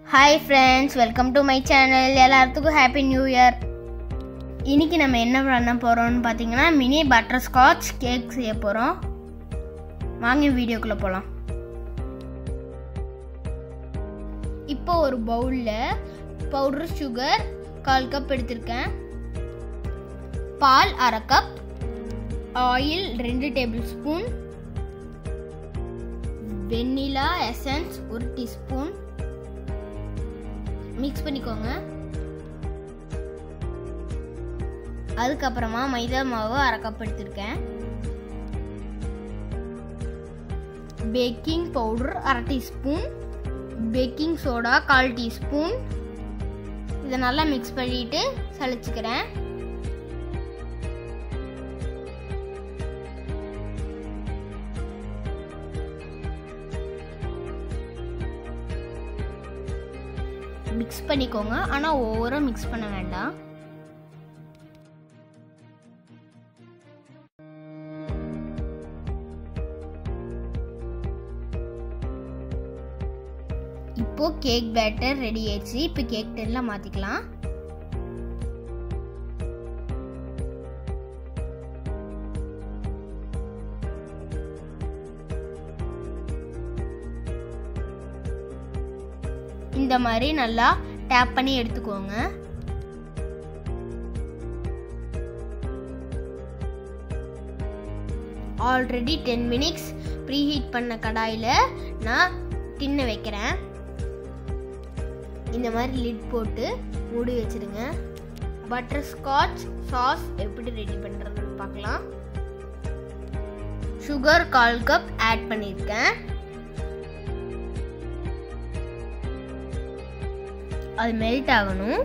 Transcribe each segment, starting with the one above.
hi friends welcome to my channel எல்லாத்துக்கும் happy new year இன்னைக்கு நம்ம என்ன பண்ண போகிறோம்னு பார்த்தீங்கன்னா மினி பட்டர் ஸ்காட்ச் கேக் செய்ய போகிறோம் வாங்க வீடியோக்குள்ளே போகலாம் இப்போ ஒரு பவுலில் பவுடர் சுகர் கால் கப் எடுத்திருக்கேன் பால் அரை கப் ஆயில் ரெண்டு டேபிள் ஸ்பூன் வெண்ணிலா எசன்ஸ் ஒரு டீஸ்பூன் மிக்ஸ் பண்ணிக்கோங்க அதுக்கப்புறமா மைதா மாவு அரை கப் எடுத்திருக்கேன் பேக்கிங் பவுடர் அரை டீஸ்பூன் பேக்கிங் சோடா கால் டீஸ்பூன் இதை நல்லா மிக்ஸ் பண்ணிட்டு சளிச்சுக்கிறேன் மிக்ஸ் பண்ணிக்கோங்க ஆனால் ஓவராக மிக்ஸ் பண்ண வேண்டாம் இப்போ கேக் பேட்டர் ரெடி ஆயிடுச்சு இப்போ கேக் டென்ல மாத்திக்கலாம் இந்த மாதிரி நல்லா டேப் பண்ணி எடுத்துக்கோங்க ஆல்ரெடி டென் மினிட்ஸ் ப்ரீஹீட் பண்ண கடாயில் நான் டின்னு வைக்கிறேன் இந்த மாதிரி லிட் போட்டு மூடி வச்சிருங்க பட்டர் ஸ்காட்ச் சாஸ் எப்படி ரெடி பண்ணுறதுன்னு பார்க்கலாம் சுகர் கால் கப் ஆட் பண்ணியிருக்கேன் அது மெல்ட் ஆகணும்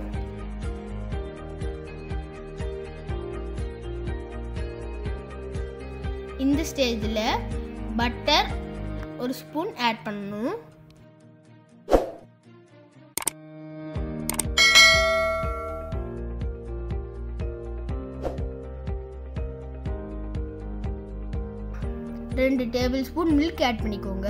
இந்த ஸ்டேஜில் பட்டர் ஒரு ஸ்பூன் ஆட் பண்ணணும் ரெண்டு டேபிள் ஸ்பூன் மில்க் ஆட் பண்ணிக்கோங்க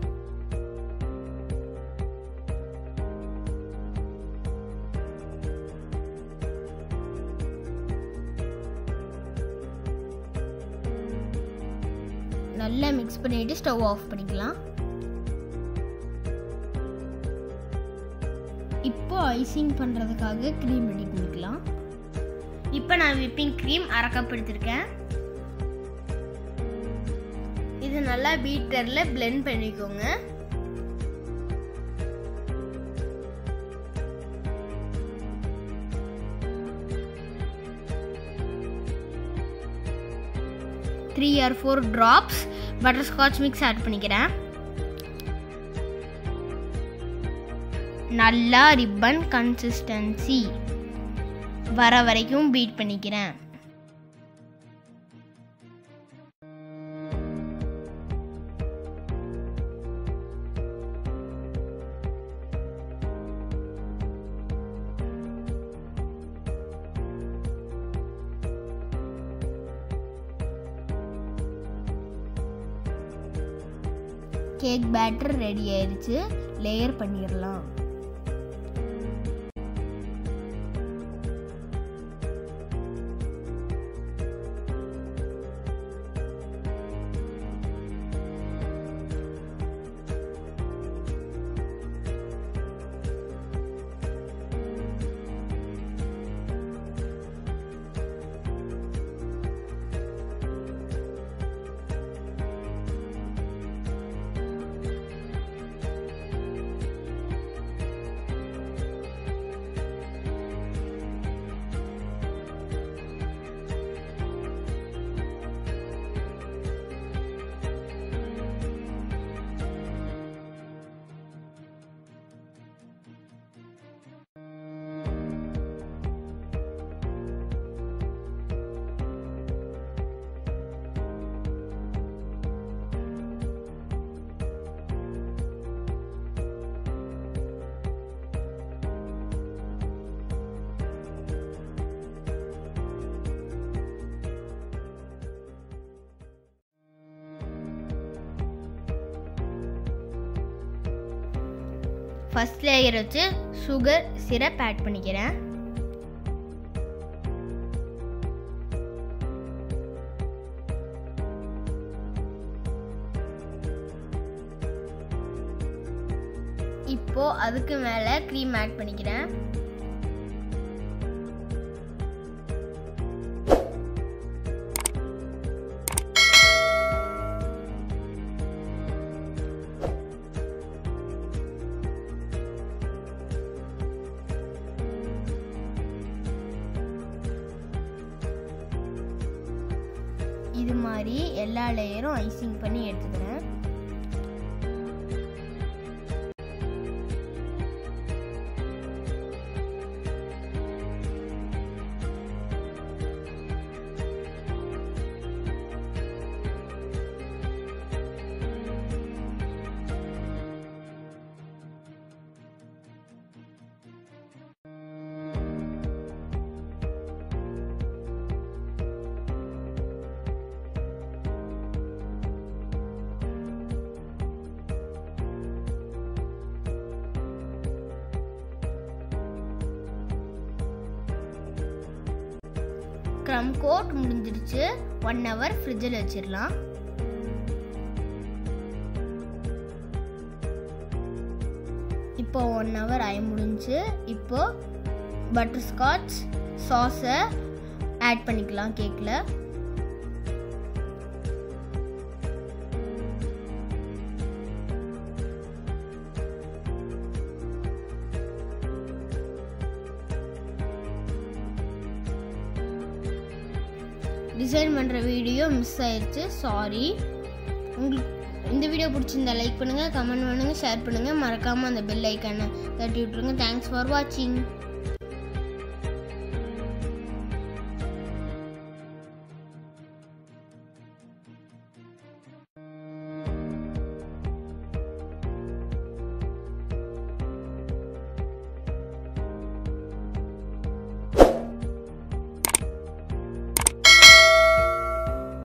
நல்லா மிக்ஸ் பண்ணிட்டு ஸ்டவ் ஆஃப் பண்ணிக்கலாம் இப்போ ஐசிங் பண்ணுறதுக்காக க்ரீம் ரெடி பண்ணிக்கலாம் இப்போ நான் விப்பிங் க்ரீம் அரை கப் எடுத்திருக்கேன் இது நல்லா பீட்டரில் பிளெண்ட் பண்ணிக்கோங்க three or four drops butterscotch mix add பண்ணிக்கிறேன் நல்லா ரிப்பன் கன்சிஸ்டன்சி வர வரைக்கும் பீட் பண்ணிக்கிறேன் கேக் பேட்டர் ரெடி ஆயிடுச்சு லேயர் பண்ணிடலாம் ஃபர்ஸ்ட் லேயர் வச்சு சுகர் சிரப் ஆட் பண்ணிக்கிறேன் இப்போ அதுக்கு மேலே க்ரீம் ஆட் பண்ணிக்கிறேன் இது மாதிரி எல்லா லேயரும் ஐசிங் பண்ணி எடுத்துக்கிறேன் க்ரம் கோட் முடிஞ்சிருச்சு ஒன் ஹவர் ஃப்ரிட்ஜில் வச்சிடலாம் இப்போ ஒன் ஹவர் ஆகி முடிஞ்சு இப்போ பட்டர் ஸ்காட்ச் சாஸை ஆட் பண்ணிக்கலாம் கேக்கில் டிசைன் பண்ணுற வீடியோ மிஸ் ஆயிடுச்சு சாரி உங்களுக்கு இந்த வீடியோ பிடிச்சிருந்தா லைக் பண்ணுங்கள் கமெண்ட் பண்ணுங்கள் ஷேர் பண்ணுங்கள் மறக்காமல் அந்த பெல் ஐக்கானை தட்டி விட்ருங்க தேங்க்ஸ் ஃபார் வாட்சிங்